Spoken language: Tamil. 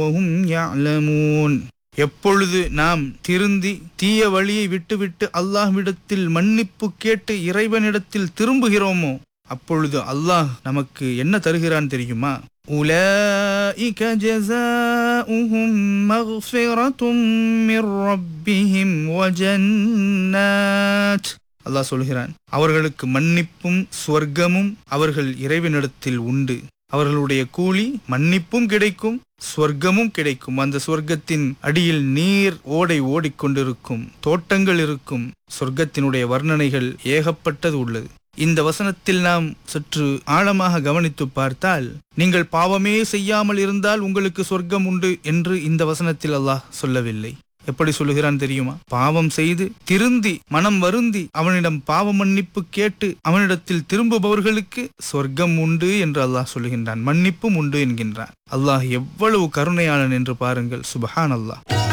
وهم يعلمون எப்பொழுது நாம் திருந்தி தீய வழியை விட்டுவிட்டு அல்லாஹ்விடத்தில் மன்னிப்பு கேட்டு இறைவனிடத்தில் திரும்புகிறோமோ அப்பொழுது அல்லாஹ் நமக்கு என்ன தருகிறான் தெரியுமா أولئك جزاؤهم مغفرة من ربهم وجنات அல்லாஹ் சொல்கிறான் அவர்களுக்கு மன்னிப்பும் சொர்க்கமும் அவர்கள் இறைவனிடத்தில் உண்டு அவர்களுடைய கூலி மன்னிப்பும் கிடைக்கும் சொர்க்கமும் கிடைக்கும் அந்த சொர்க்கத்தின் அடியில் நீர் ஓடை ஓடிக்கொண்டிருக்கும் தோட்டங்கள் இருக்கும் சொர்க்கத்தினுடைய வர்ணனைகள் ஏகப்பட்டது உள்ளது இந்த வசனத்தில் நாம் சற்று ஆழமாக கவனித்து பார்த்தால் நீங்கள் பாவமே செய்யாமல் இருந்தால் உங்களுக்கு சொர்க்கம் உண்டு என்று இந்த வசனத்தில் அல்லாஹ் சொல்லவில்லை எப்படி சொல்லுகிறான் தெரியுமா பாவம் செய்து திருந்தி மனம் வருந்தி அவனிடம் பாவ மன்னிப்பு கேட்டு அவனிடத்தில் திரும்புபவர்களுக்கு சொர்க்கம் உண்டு என்று அல்லாஹ் சொல்லுகின்றான் மன்னிப்பும் உண்டு என்கின்றான் அல்லாஹ் எவ்வளவு கருணையாளன் என்று பாருங்கள் சுபஹான் அல்லாஹ்